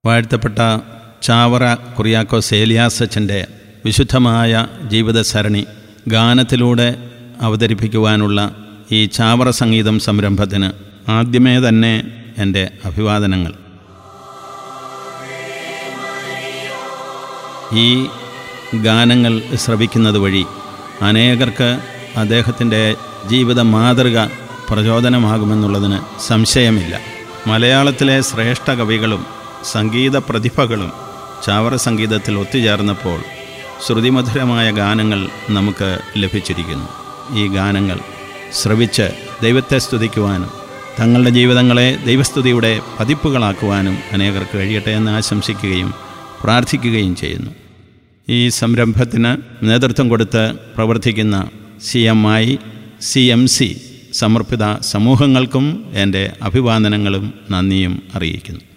വാഴ്ത്തപ്പെട്ട ചാവറ കുറിയാക്കോസ് ഏലിയാസച്ചൻ്റെ വിശുദ്ധമായ ജീവിതസരണി ഗാനത്തിലൂടെ അവതരിപ്പിക്കുവാനുള്ള ഈ ചാവറ സംഗീതം സംരംഭത്തിന് ആദ്യമേ തന്നെ എൻ്റെ അഭിവാദനങ്ങൾ ഈ ഗാനങ്ങൾ ശ്രവിക്കുന്നത് വഴി അനേകർക്ക് അദ്ദേഹത്തിൻ്റെ ജീവിത മാതൃക പ്രചോദനമാകുമെന്നുള്ളതിന് സംശയമില്ല മലയാളത്തിലെ ശ്രേഷ്ഠ കവികളും സംഗീത പ്രതിഭകളും ചാവറ സംഗീതത്തിൽ ഒത്തുചേർന്നപ്പോൾ ശ്രുതിമധുരമായ ഗാനങ്ങൾ നമുക്ക് ലഭിച്ചിരിക്കുന്നു ഈ ഗാനങ്ങൾ ശ്രവിച്ച് ദൈവത്തെ സ്തുതിക്കുവാനും തങ്ങളുടെ ജീവിതങ്ങളെ ദൈവസ്തുതിയുടെ പതിപ്പുകളാക്കുവാനും അനേകർക്ക് കഴിയട്ടെ എന്ന് ആശംസിക്കുകയും പ്രാർത്ഥിക്കുകയും ചെയ്യുന്നു ഈ സംരംഭത്തിന് നേതൃത്വം കൊടുത്ത് പ്രവർത്തിക്കുന്ന C M I C M C സമർപ്പിത സമൂഹങ്ങൾക്കും എൻ്റെ അഭിവാദനങ്ങളും നന്ദിയും അറിയിക്കുന്നു